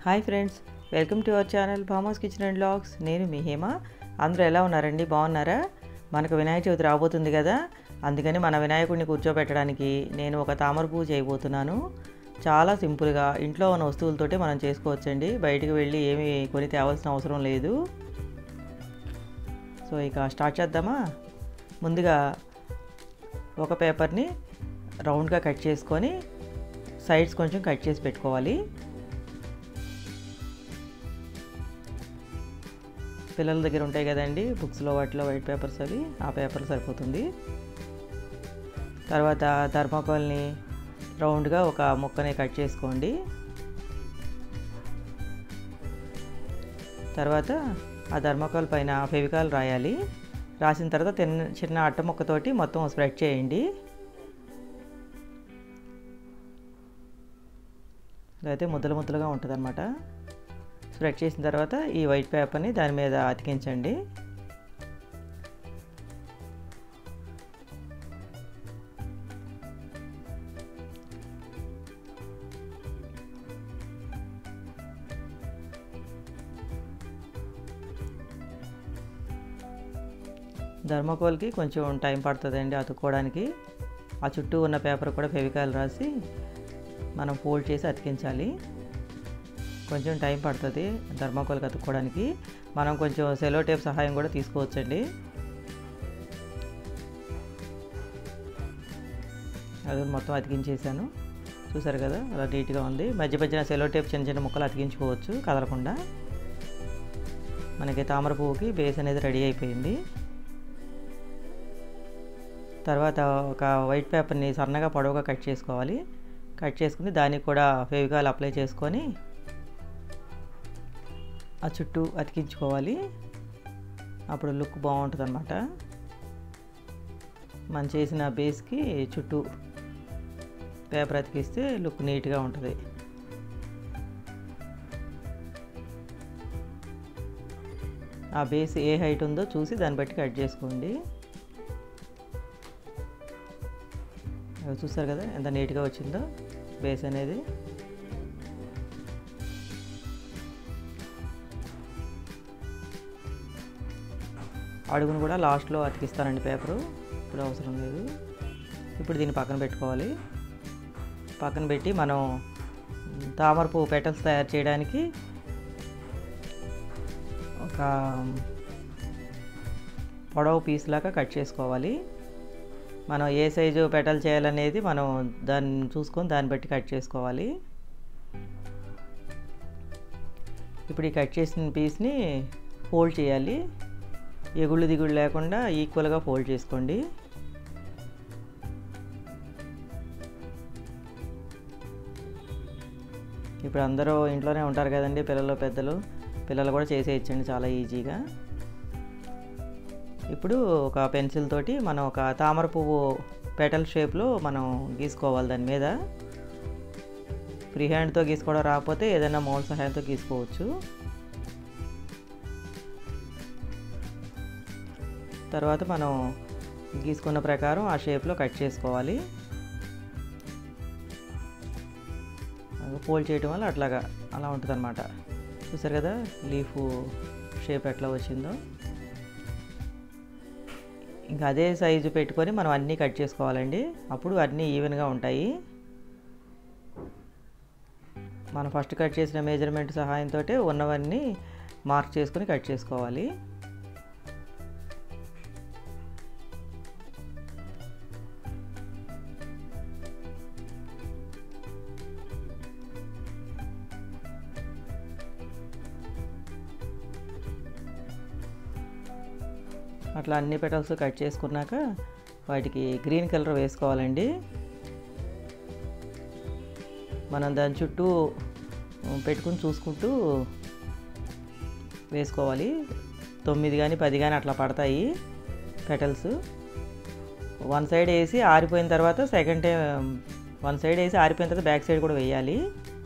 hi friends welcome to our channel Bhama's kitchen and blogs నేను మీ హేమ అందరూ ఎలా ఉన్నారండి బాగున్నారా మనకు వినాయక చవితి రాబోతుంది కదా అందుకని మన వినాయకుడిని కూర్చోబెట్టడానికి నేను ఒక తామర పువ్వు చేయబోతున్నాను చాలా సింపుల్గా ఇంట్లో ఉన్న వస్తువులతోటే మనం చేసుకోవచ్చండి బయటికి వెళ్ళి ఏమీ కొని తేవాల్సిన అవసరం లేదు సో ఇక స్టార్ట్ చేద్దామా ముందుగా ఒక పేపర్ని రౌండ్గా కట్ చేసుకొని సైడ్స్ కొంచెం కట్ చేసి పెట్టుకోవాలి పిల్లల దగ్గర ఉంటాయి కదండి బుక్స్లో వాటిలో వైట్ పేపర్స్ అవి ఆ పేపర్ సరిపోతుంది తర్వాత థర్మాకోల్ని రౌండ్గా ఒక ముక్కని కట్ చేసుకోండి తర్వాత ఆ థర్మాకోల్ పైన ఫెవికాల్ రాయాలి రాసిన తర్వాత తిన్న చిన్న అట్ట ముక్కతోటి మొత్తం స్ప్రెడ్ చేయండి అయితే ముద్దలు ముద్దలుగా ఉంటుంది అనమాట స్ప్రెడ్ చేసిన తర్వాత ఈ వైట్ పేపర్ని దాని మీద అతికించండి ధర్మకోల్కి కొంచెం టైం పడుతుందండి అతుక్కోవడానికి ఆ చుట్టూ ఉన్న పేపర్ కూడా ఫెవికాల్ రాసి మనం ఫోల్డ్ చేసి అతికించాలి కొంచెం టైం పడుతుంది ధర్మాకోల్కి అతుక్కోవడానికి మనం కొంచెం సెలో టేప్ సహాయం కూడా తీసుకోవచ్చండి అది మొత్తం అతికించేసాను చూసారు కదా అలా నీట్గా ఉంది మధ్య మధ్యన సెలో టేప్ చిన్న చిన్న ముక్కలు అతికించుకోవచ్చు కదలకుండా మనకి తామర పువ్వుకి బేస్ అనేది రెడీ అయిపోయింది తర్వాత ఒక వైట్ పేపర్ని సన్నగా పొడవుగా కట్ చేసుకోవాలి కట్ చేసుకుని దానికి కూడా ఫెవికాల్ అప్లై చేసుకొని ఆ చుట్టూ అతికించుకోవాలి అప్పుడు లుక్ బాగుంటుంది అనమాట మనం చేసిన బేస్కి చుట్టూ పేపర్ అతికిస్తే లుక్ నీట్గా ఉంటుంది ఆ బేస్ ఏ హైట్ ఉందో చూసి దాన్ని బట్టి కట్ చేసుకోండి చూస్తారు కదా ఎంత నీట్గా వచ్చిందో బేస్ అనేది అడుగును కూడా లాస్ట్లో అతికిస్తానండి పేపరు ఇప్పుడు అవసరం లేదు ఇప్పుడు దీన్ని పక్కన పెట్టుకోవాలి పక్కన పెట్టి మనం తామర పువ్వు పెటల్స్ తయారు చేయడానికి ఒక పొడవు పీస్ లాగా కట్ చేసుకోవాలి మనం ఏ సైజు పెటల్ చేయాలనేది మనం దాన్ని చూసుకొని దాన్ని బట్టి కట్ చేసుకోవాలి ఇప్పుడు ఈ కట్ చేసిన పీస్ని ఫోల్డ్ చేయాలి ఎగుళ్ళు దిగుళ్ళు లేకుండా ఈక్వల్గా ఫోల్డ్ చేసుకోండి ఇప్పుడు అందరూ ఇంట్లోనే ఉంటారు కదండి పిల్లలు పెద్దలు పిల్లలు కూడా చేసేయచ్చండి చాలా ఈజీగా ఇప్పుడు ఒక పెన్సిల్ తోటి మనం ఒక తామర పువ్వు పెటల్ షేప్లో మనం గీసుకోవాలి దాని మీద ఫ్రీ హ్యాండ్తో గీసుకోవడం రాకపోతే ఏదైనా మౌల్ సహాయంతో గీసుకోవచ్చు తర్వాత మనం గీసుకున్న ప్రకారం ఆ షేప్లో కట్ చేసుకోవాలి ఫోల్డ్ చేయడం వల్ల అట్లాగా అలా ఉంటుంది అనమాట చూసారు కదా లీఫ్ షేప్ ఎట్లా వచ్చిందో ఇంకా అదే సైజు పెట్టుకొని మనం అన్నీ కట్ చేసుకోవాలండి అప్పుడు అన్నీ ఈవెన్గా ఉంటాయి మనం ఫస్ట్ కట్ చేసిన మెజర్మెంట్ సహాయంతో ఉన్నవన్నీ మార్క్ చేసుకొని కట్ చేసుకోవాలి అట్లా అన్ని పెటల్స్ కట్ చేసుకున్నాక వాటికి గ్రీన్ కలర్ వేసుకోవాలండి మనం దాని చుట్టూ పెట్టుకుని చూసుకుంటూ వేసుకోవాలి తొమ్మిది కానీ పది కానీ అట్లా పడతాయి పెటల్స్ వన్ సైడ్ వేసి ఆరిపోయిన తర్వాత సెకండ్ టైం వన్ సైడ్ వేసి ఆరిపోయిన తర్వాత బ్యాక్ సైడ్ కూడా వేయాలి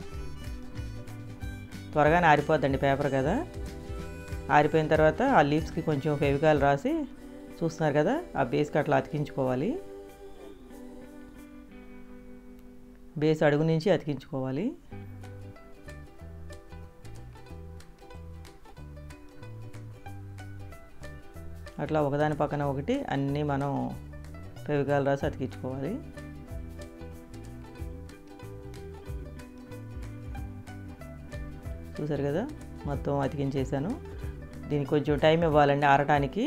త్వరగానే ఆరిపోద్దండి పేపర్ కదా ఆరిపోయిన తర్వాత ఆ లీవ్స్కి కొంచెం ఫెవికాల్ రాసి చూస్తున్నారు కదా ఆ బేస్కి అట్లా అతికించుకోవాలి బేస్ అడుగు నుంచి అతికించుకోవాలి అట్లా ఒకదాని పక్కన ఒకటి అన్నీ మనం ఫెవికాల్ రాసి అతికించుకోవాలి చూసారు కదా మొత్తం అతికించేసాను దీనికి కొంచెం టైం ఇవ్వాలండి ఆరటానికి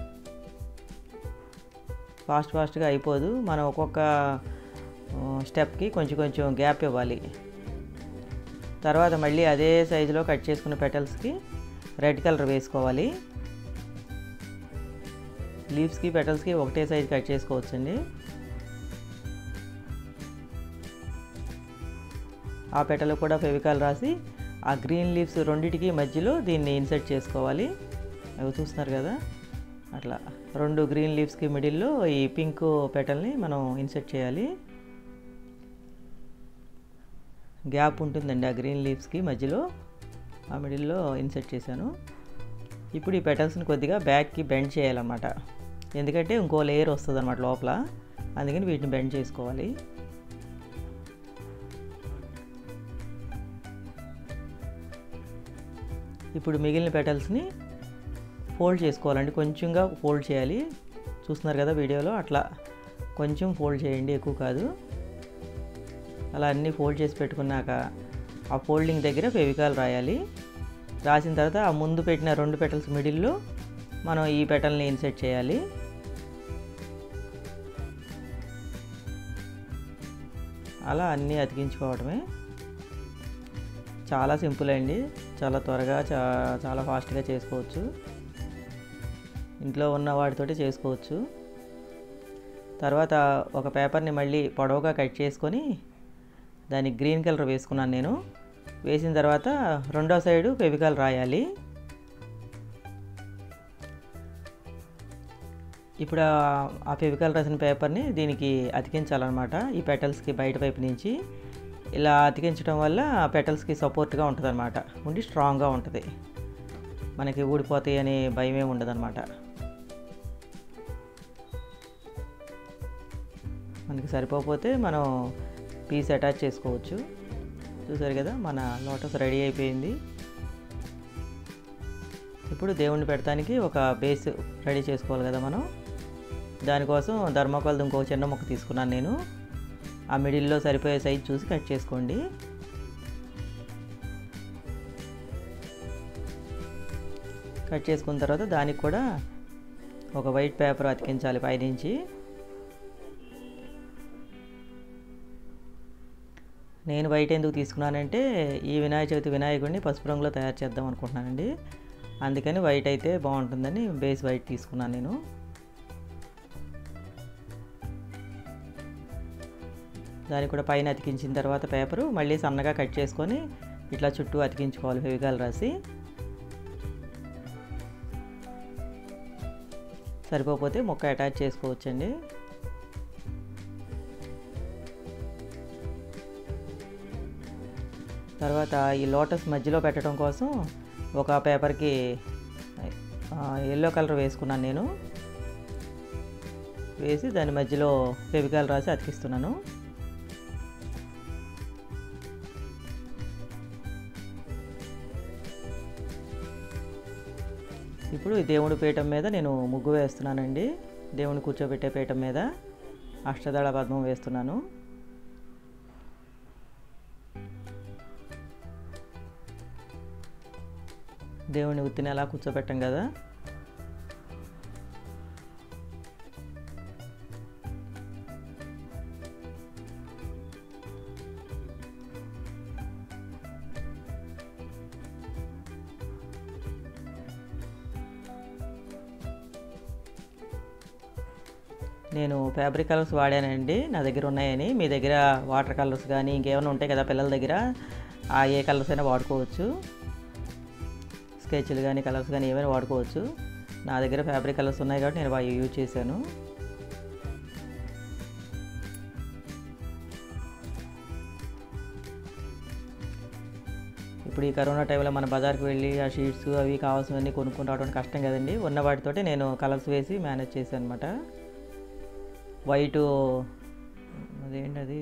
ఫాస్ట్ ఫాస్ట్గా అయిపోదు మనం ఒక్కొక్క స్టెప్కి కొంచెం కొంచెం గ్యాప్ ఇవ్వాలి తర్వాత మళ్ళీ అదే సైజులో కట్ చేసుకున్న పెటల్స్కి రెడ్ కలర్ వేసుకోవాలి లీవ్స్కి పెటల్స్కి ఒకటే సైజు కట్ చేసుకోవచ్చండి ఆ పెటలు కూడా ఫెవికాల్ రాసి ఆ గ్రీన్ లీవ్స్ రెండిటికి మధ్యలో దీన్ని ఇన్సర్ట్ చేసుకోవాలి అవి చూస్తున్నారు కదా అట్లా రెండు గ్రీన్ లీవ్స్కి మిడిల్లో ఈ పింక్ పెటల్ని మనం ఇన్సర్ట్ చేయాలి గ్యాప్ ఉంటుందండి ఆ గ్రీన్ లీవ్స్కి మధ్యలో ఆ మిడిల్లో ఇన్సర్ట్ చేశాను ఇప్పుడు ఈ పెటల్స్ని కొద్దిగా బ్యాక్కి బెండ్ చేయాలన్నమాట ఎందుకంటే ఇంకో లేయర్ వస్తుంది అనమాట లోపల అందుకని వీటిని బెండ్ చేసుకోవాలి ఇప్పుడు మిగిలిన పెటల్స్ని ఫోల్డ్ చేసుకోవాలండి కొంచెంగా ఫోల్డ్ చేయాలి చూస్తున్నారు కదా వీడియోలో అట్లా కొంచెం ఫోల్డ్ చేయండి ఎక్కువ కాదు అలా అన్నీ ఫోల్డ్ చేసి పెట్టుకున్నాక ఆ ఫోల్డింగ్ దగ్గర ఫెవికాల్ రాయాలి రాసిన తర్వాత ఆ ముందు పెట్టిన రెండు పెటల్స్ మిడిల్లో మనం ఈ పెటల్ని ఇన్సెట్ చేయాలి అలా అన్నీ అతికించుకోవడమే చాలా సింపుల్ అండి చాలా త్వరగా చా చాలా ఫాస్ట్గా చేసుకోవచ్చు ఇంట్లో ఉన్న వాటితోటి చేసుకోవచ్చు తర్వాత ఒక పేపర్ని మళ్ళీ పొడవుగా కట్ చేసుకొని దానికి గ్రీన్ కలర్ వేసుకున్నాను నేను వేసిన తర్వాత రెండో సైడు ఫెవికాల్ రాయాలి ఇప్పుడు ఆ ఫెవికాల్ రాసిన పేపర్ని దీనికి అతికించాలన్నమాట ఈ పెటల్స్కి బయట వైపు నుంచి ఇలా అతికించడం వల్ల ఆ పెటల్స్కి సపోర్ట్గా ఉంటుంది అనమాట ఉండి స్ట్రాంగ్గా ఉంటుంది మనకి ఊడిపోతాయి అనే భయమే ఉండదన్నమాట మనకి సరిపోతే మనం పీస్ అటాచ్ చేసుకోవచ్చు చూసారు కదా మన లోటస్ రెడీ అయిపోయింది ఇప్పుడు దేవుణ్ణి పెడతానికి ఒక బేస్ రెడీ చేసుకోవాలి కదా మనం దానికోసం ధర్మకోల్ ఇంకో చిన్న మొక్క తీసుకున్నాను నేను ఆ మిడిల్లో సరిపోయే సైజ్ చూసి కట్ చేసుకోండి కట్ చేసుకున్న తర్వాత దానికి కూడా ఒక వైట్ పేపర్ అతికించాలి పైనుంచి నేను వైట్ ఎందుకు తీసుకున్నానంటే ఈ వినాయక చవితి వినాయకుడిని పసుపు రంగులో తయారు చేద్దాం అనుకుంటున్నానండి అందుకని వైట్ అయితే బాగుంటుందని బేస్ వైట్ తీసుకున్నాను నేను దానికి కూడా పైన అతికించిన తర్వాత పేపరు మళ్ళీ సన్నగా కట్ చేసుకొని ఇట్లా చుట్టూ అతికించుకోవాలి ఫెవికాల్ రాసి సరిపోతే మొక్క అటాచ్ చేసుకోవచ్చండి తర్వాత ఈ లోటస్ మధ్యలో పెట్టడం కోసం ఒక పేపర్కి ఎల్లో కలర్ వేసుకున్నాను నేను వేసి దాని మధ్యలో ఫెవికాల్ రాసి అతికిస్తున్నాను ఇప్పుడు ఈ దేవుడి పీఠం మీద నేను ముగ్గు వేస్తున్నానండి దేవుని కూర్చోబెట్టే పీఠం మీద అష్టదళ పద్మం వేస్తున్నాను దేవుని ఉత్తిని ఎలా కూర్చోబెట్టాం కదా నేను ఫ్యాబ్రిక్ కలర్స్ వాడానండి నా దగ్గర ఉన్నాయని మీ దగ్గర వాటర్ కలర్స్ కానీ ఇంకేమైనా ఉంటాయి కదా పిల్లల దగ్గర ఆ ఏ కలర్స్ అయినా వాడుకోవచ్చు స్కెచ్లు కానీ కలర్స్ కానీ ఏమైనా వాడుకోవచ్చు నా దగ్గర ఫ్యాబ్రిక్ కలర్స్ ఉన్నాయి కాబట్టి నేను అవి యూజ్ చేశాను ఇప్పుడు ఈ కరోనా టైంలో మన బజార్కి వెళ్ళి ఆ షీట్స్ అవి కావాల్సినవన్నీ కొనుక్కొని రావడం కష్టం కదండి ఉన్న వాటితోటి నేను కలర్స్ వేసి మేనేజ్ చేశాను అనమాట వైట్ అదేంటి అది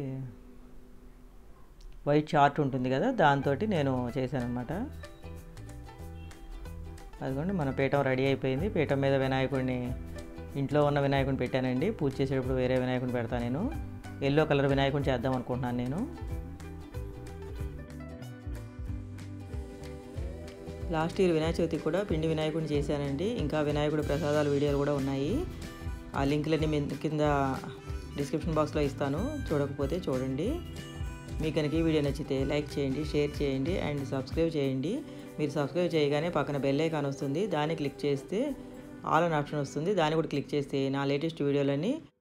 వైట్ చార్ట్ ఉంటుంది కదా దాంతో నేను చేశాను అనమాట అదిగోండి మన పీఠం రెడీ అయిపోయింది పీఠం మీద వినాయకుడిని ఇంట్లో ఉన్న వినాయకుడిని పెట్టానండి పూజ చేసేటప్పుడు వేరే వినాయకుడిని పెడతాను నేను ఎల్లో కలర్ వినాయకుడిని చేద్దాం అనుకుంటున్నాను నేను లాస్ట్ ఇయర్ వినాయక చవితికి కూడా పిండి వినాయకుడిని చేశానండి ఇంకా వినాయకుడి ప్రసాదాల వీడియోలు కూడా ఉన్నాయి ఆ లింక్లన్నీ మీ కింద డిస్క్రిప్షన్ బాక్స్లో ఇస్తాను చూడకపోతే చూడండి మీకు కనుక ఈ వీడియో నచ్చితే లైక్ చేయండి షేర్ చేయండి అండ్ సబ్స్క్రైబ్ చేయండి మీరు సబ్స్క్రైబ్ చేయగానే పక్కన బెల్ ఐకాన్ వస్తుంది దాన్ని క్లిక్ చేస్తే ఆల్ అని ఆప్షన్ వస్తుంది దాన్ని కూడా క్లిక్ చేస్తే నా లేటెస్ట్ వీడియోలన్నీ